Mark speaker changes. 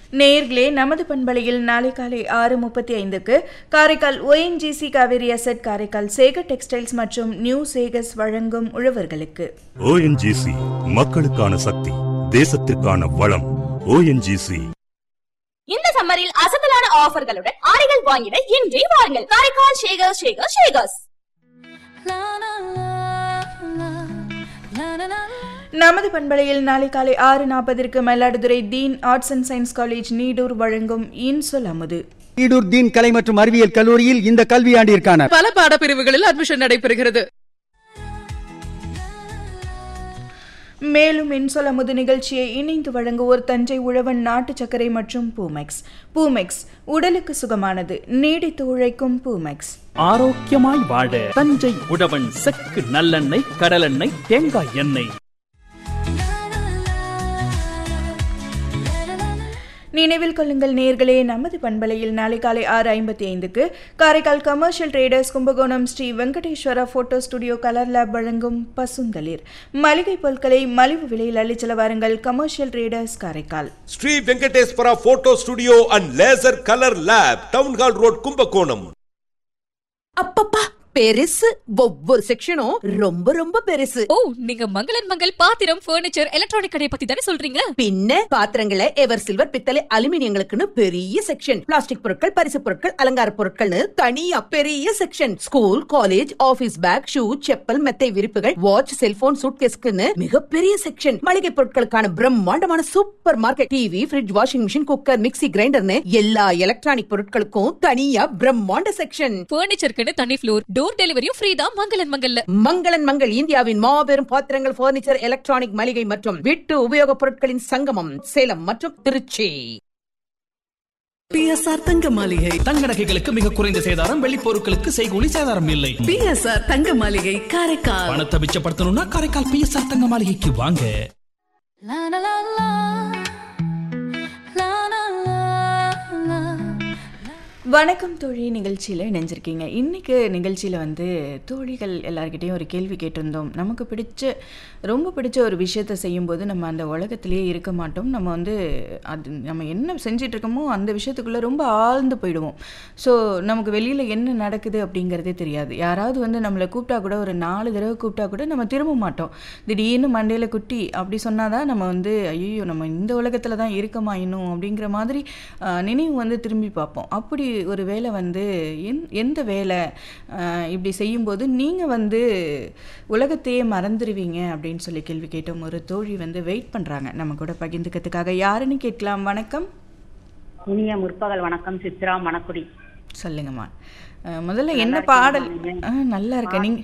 Speaker 1: நேர்களே நமது பண்பலையில் நாளை காலை ஆறு முப்பத்தி ஐந்துக்கு Karaikal ONGC Kaveri asset Karaikal Sekar textiles மற்றும் நியூ சேகர்ஸ் வழங்கும் உழவர்களுக்கு
Speaker 2: ஓஎன்ஜிசி மக்களுக்கான சக்தி தேசத்திற்கான வளம் ஓஎன்ஜிசி
Speaker 3: இந்த சம்மரில் அசத்தலான ஆஃபர்களுடன் ஆடைகள் வாங்கிட இன்றே வாருங்கள் காரைக்கால் ஷேகர் ஷேகர் ஷேகர்ஸ்
Speaker 1: நமது பண்பலையில் நாளை காலை ஆறு நாற்பதற்கு Mayiladuthurai Deen arts and science college Needur வழங்கும் இன்சொல் அமுது
Speaker 4: ஈடூர் தீன் கலை மற்றும் அறிவியல் கல்லூரியில் இந்த கல்வியாண்டிற்கான
Speaker 5: பல பாடப்பிரிவுகளில் அட்மிஷன் நடைபெறுகிறது
Speaker 1: மேலும் இன்சொல் அமுது நிகழ்ச்சியை இணைந்து வழங்குவோர் தஞ்சை உழவன் நாட்டு சர்க்கரை மற்றும் பூமெக்ஸ் பூமெக்ஸ் உடலுக்கு சுகமானது நீடித்து உழைக்கும் பூமெக்ஸ்
Speaker 6: ஆரோக்கியமாய் வாழ தஞ்சை உழவன் செக்கு நல்லெண்ணெய் கடலெண்ணெய் தேங்காய் எண்ணெய்
Speaker 1: நினைவில் கொள்ளுங்கள் நேர்களே நமது பண்பலையில் நாளை காலை ஆறு ஐம்பத்தி ஐந்துக்கு Karaikal commercial traders Kumbakonam Sri Venkateswara photo studio colour lab வழங்கும் பசுந்தளிர் மளிகை பொருட்களை மலிவு விலையில் அள்ளிச்செல்ல வாருங்கள் commercial traders Karaikal
Speaker 7: Sri Venkateswara photo studio and laser colour lab town hall road Kumbakonam
Speaker 8: அப்பப்பா பெருசு ஒவ்வொரு செக்ஷனும் ரொம்ப ரொம்ப பெருசு
Speaker 3: ஓ நீங்க மங்களன் மங்கள் பாத்திரம் பர்னிச்சர் எலக்ட்ரானிக் கடை பத்தி தானே சொல்றீங்க
Speaker 8: பின்ன பாத்திரங்களை எவர் சில்வர் பித்தளை அலுமினியங்களுக்குன்னு பெரிய செக்ஷன் பிளாஸ்டிக் பொருட்கள் பரிசு பொருட்கள் அலங்கார பொருட்கள்னு தனியா பெரிய section school college office bag shoe chappal மெத்தை விரிப்புகள் வாட்ச் செல்போன் சூட்கேஸ்க்குன்னு மிகப்பெரிய செக்ஷன் மளிகை பொருட்களுக்கான பிரம்மாண்டமான super market TV fridge washing machine cooker mixie கிரைண்டர்னு எல்லா எலக்ட்ரானிக் பொருட்களுக்கும் தனியா பிரம்மாண்ட செக்ஷன்
Speaker 3: பர்னிச்சருக்குன்னு தனி ஃப்ளோர் டோர் டெலிவரியும் ஃப்ரீ தான் மங்களன் மங்கல்ல
Speaker 8: மங்களன் மங்கள் இந்தியாவின் மாபெரும் பாத்திரங்கள் பர்னிச்சர் எலக்ட்ரானிக் மளிகை மற்றும் வீட்டு உபயோகப் பொருட்களின் சங்கமம் சேலம் மற்றும் திருச்சி
Speaker 5: பிஎஸ்ஆர் தங்க மாளிகை
Speaker 6: தங்க நகைகளுக்கு மிக குறைந்த சேதாரம் வெள்ளி பொருட்களுக்கு செய்கூலி சேதாரம் இல்லை
Speaker 5: பிஎஸ்ஆர் தங்க மாளிகை காரைக்கால்
Speaker 6: பணத்தை மிச்சப்படுத்தணும்னா காரைக்கால் பிஎஸ்ஆர் தங்க மாளிகைக்கு வாங்க
Speaker 1: வணக்கம் தோழி நிகழ்ச்சியில் இணைஞ்சிருக்கீங்க இன்றைக்கு நிகழ்ச்சியில் வந்து தோழிகள் எல்லார்கிட்டேயும் ஒரு கேள்வி கேட்டிருந்தோம் நமக்கு பிடிச்ச ரொம்ப பிடிச்ச ஒரு விஷயத்தை செய்யும்போது நம்ம அந்த உலகத்திலேயே இருக்க மாட்டோம் நம்ம வந்து அது நம்ம என்ன செஞ்சிட்டு இருக்கோமோ அந்த விஷயத்துக்குள்ளே ரொம்ப ஆழ்ந்து போயிடுவோம் ஸோ நமக்கு வெளியில் என்ன நடக்குது அப்படிங்கிறதே தெரியாது யாராவது வந்து நம்மளை கூப்பிட்டா கூட ஒரு நாலு தடவை கூப்பிட்டா கூட நம்ம திரும்ப மாட்டோம் திடீர்னு மண்டையில் குட்டி அப்படி சொன்னால் தான் நம்ம வந்து ஐயோ நம்ம இந்த உலகத்தில் தான் இருக்கமா இன்னும் அப்படிங்கிற மாதிரி ஆஹ், நினைவு வந்து திரும்பி பார்ப்போம் அப்படி ஒரு வேலை வந்து எந் எந்த வேலை ஆஹ், இப்படி செய்யும்போது நீங்கள் வந்து உலகத்தையே மறந்துடுவீங்க அப்படின்னு சொல்லி கேள்வி கேட்டோம் ஒரு தோழி வந்து வெயிட் பண்ணுறாங்க நம்ம கூட பகிர்ந்துக்கிறதுக்காக யாருன்னு கேட்கலாம் வணக்கம்
Speaker 9: இனிய முற்பகல் வணக்கம் சித்ரா மணக்குடி
Speaker 1: சொல்லுங்கம்மா ஆஹ், முதல்ல
Speaker 9: நல்லா
Speaker 1: என்ன
Speaker 9: இருக்கீங்களா
Speaker 1: பாடல்
Speaker 9: நீங்க?
Speaker 1: ஆ நல்லா இருக்கேன் நீங்க